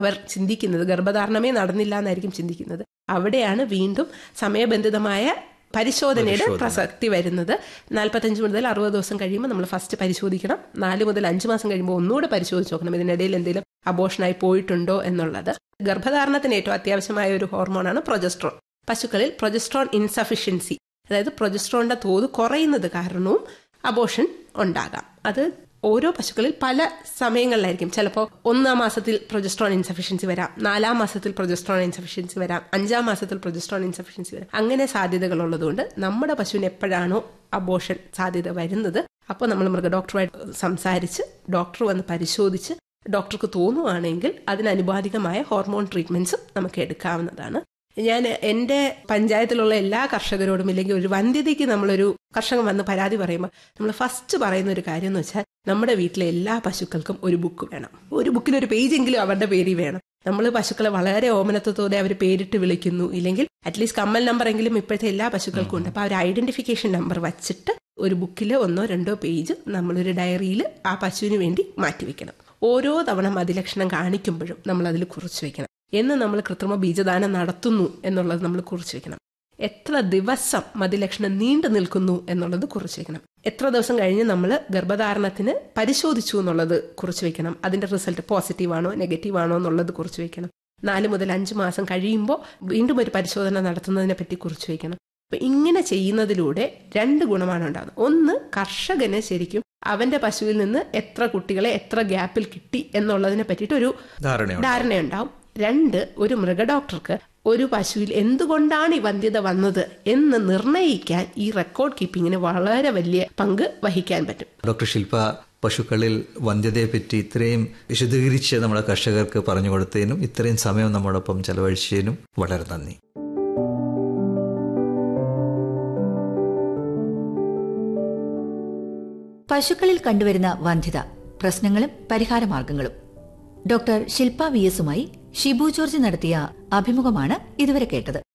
അവർ ചിന്തിക്കുന്നത് ഗർഭധാരണമേ നടന്നില്ല എന്നായിരിക്കും ചിന്തിക്കുന്നത് അവിടെയാണ് വീണ്ടും സമയബന്ധിതമായ പരിശോധനയുടെ പരിശോധന. പ്രസക്തി വരുന്നത് നാൽപ്പത്തഞ്ച് മുതൽ അറുപത് ദിവസം കഴിയുമ്പോൾ നമ്മൾ ഫസ്റ്റ് പരിശോധിക്കണം നാല് മുതൽ അഞ്ച് മാസം കഴിയുമ്പോൾ ഒന്നുകൂടെ പരിശോധിച്ച് നോക്കണം ഇതിനിടയിൽ എന്തെങ്കിലും അബോഷനായി പോയിട്ടുണ്ടോ എന്നുള്ളത് ഗർഭധാരണത്തിന് ഏറ്റവും അത്യാവശ്യമായ ഒരു ഹോർമോണാണ് പ്രൊജസ്ട്രോൺ പശുക്കളിൽ പ്രൊജസ്ട്രോൺ ഇൻസഫിഷ്യൻസി അതായത് പ്രൊജസ്ട്രോണിന്റെ തോത് കുറയുന്നത് കാരണവും അബോഷൻ ഉണ്ടാകാം അത് ഓരോ പശുക്കളിൽ പല സമയങ്ങളിലായിരിക്കും ചിലപ്പോൾ ഒന്നാം മാസത്തിൽ പ്രൊജസ്ട്രോൺ ഇൻസഫിഷ്യൻസി വരാം നാലാം മാസത്തിൽ പ്രൊജസ്ട്രോൺ ഇൻസഫിഷ്യൻസി വരാം അഞ്ചാം മാസത്തിൽ പ്രൊജസ്ട്രോൺ ഇൻസഫിഷ്യൻസി വരാം അങ്ങനെ സാധ്യതകൾ ഉള്ളതുകൊണ്ട് നമ്മുടെ പശുവിന് എപ്പോഴാണോ അബോഷൻ സാധ്യത വരുന്നത് അപ്പോൾ നമ്മൾ മൃഗഡോക്ടറുമായിട്ട് സംസാരിച്ച് ഡോക്ടർ വന്ന് പരിശോധിച്ച് ഡോക്ടർക്ക് തോന്നുവാണെങ്കിൽ അതിനനുപാതികമായ ഹോർമോൺ ട്രീറ്റ്മെന്റ്സും നമുക്ക് എടുക്കാവുന്നതാണ് ഞാൻ എൻ്റെ പഞ്ചായത്തിലുള്ള എല്ലാ കർഷകരോടും ഇല്ലെങ്കിൽ ഒരു വന്ധ്യതയ്ക്ക് നമ്മളൊരു കർഷകൻ വന്ന് പരാതി പറയുമ്പോൾ നമ്മൾ ഫസ്റ്റ് പറയുന്ന ഒരു കാര്യം എന്ന് വെച്ചാൽ നമ്മുടെ വീട്ടിലെ എല്ലാ പശുക്കൾക്കും ഒരു ബുക്ക് വേണം ഒരു ബുക്കിനൊരു പേജെങ്കിലും അവരുടെ പേരിൽ വേണം നമ്മൾ പശുക്കളെ വളരെ ഓമനത്വത്തോടെ അവർ പേരിട്ട് വിളിക്കുന്നു ഇല്ലെങ്കിൽ അറ്റ്ലീസ്റ്റ് കമ്മൽ നമ്പർ എങ്കിലും ഇപ്പോഴത്തെ എല്ലാ പശുക്കൾക്കും ഉണ്ട് അപ്പോൾ ആ ഒരു ഐഡന്റിഫിക്കേഷൻ നമ്പർ വച്ചിട്ട് ഒരു ബുക്കിൽ ഒന്നോ രണ്ടോ പേജ് നമ്മളൊരു ഡയറിയിൽ ആ പശുവിന് വേണ്ടി മാറ്റിവെക്കണം ഓരോ തവണ മതിലക്ഷണം കാണിക്കുമ്പോഴും നമ്മൾ അതിൽ കുറിച്ച് വെക്കണം എന്ന് നമ്മൾ കൃത്രിമ ബീജദാനം നടത്തുന്നു എന്നുള്ളത് നമ്മൾ കുറിച്ച് വെക്കണം എത്ര ദിവസം മതിലക്ഷണം നീണ്ടു നിൽക്കുന്നു എന്നുള്ളത് കുറിച്ച് വെക്കണം എത്ര ദിവസം കഴിഞ്ഞ് നമ്മൾ ഗർഭധാരണത്തിന് പരിശോധിച്ചു എന്നുള്ളത് കുറിച്ച് വെക്കണം അതിന്റെ റിസൾട്ട് പോസിറ്റീവ് ആണോ നെഗറ്റീവ് ആണോ എന്നുള്ളത് കുറിച്ച് വെക്കണം നാല് മുതൽ അഞ്ച് മാസം കഴിയുമ്പോൾ വീണ്ടും ഒരു പരിശോധന നടത്തുന്നതിനെ പറ്റി കുറിച്ച് വെക്കണം അപ്പൊ ഇങ്ങനെ ചെയ്യുന്നതിലൂടെ രണ്ട് ഗുണമാണ് ഉണ്ടാകുന്നത് ഒന്ന് കർഷകന് ശരിക്കും അവന്റെ പശുവിൽ നിന്ന് എത്ര കുട്ടികളെ എത്ര ഗ്യാപ്പിൽ കിട്ടി എന്നുള്ളതിനെ പറ്റിയിട്ട് ഒരു ധാരണയുണ്ട് ധാരണയുണ്ടാവും രണ്ട് ഒരു മൃഗഡോക്ടർക്ക് ഒരു പശുവിൽ എന്തുകൊണ്ടാണ് ഈ വന്ധ്യത വന്നത് എന്ന് നിർണയിക്കാൻ ഈ റെക്കോർഡ് കീപ്പിങ്ങിന് വളരെ വലിയ പങ്ക് വഹിക്കാൻ പറ്റും ഡോക്ടർ ശില്പ പശുക്കളിൽ വന്ധ്യതയെപ്പറ്റി ഇത്രയും വിശദീകരിച്ച് നമ്മുടെ കർഷകർക്ക് പറഞ്ഞു കൊടുത്തതിനും ഇത്രയും സമയം നമ്മോടൊപ്പം ചെലവഴിച്ചതിനും വളരെ നന്ദി പശുക്കളിൽ കണ്ടുവരുന്ന വന്ധ്യത പ്രശ്നങ്ങളും പരിഹാരമാർഗങ്ങളും ഡോക്ടർ ശില്പ വി എസുമായി ഷിബു ജോർജ് നടത്തിയ അഭിമുഖമാണ് ഇതുവരെ കേട്ടത്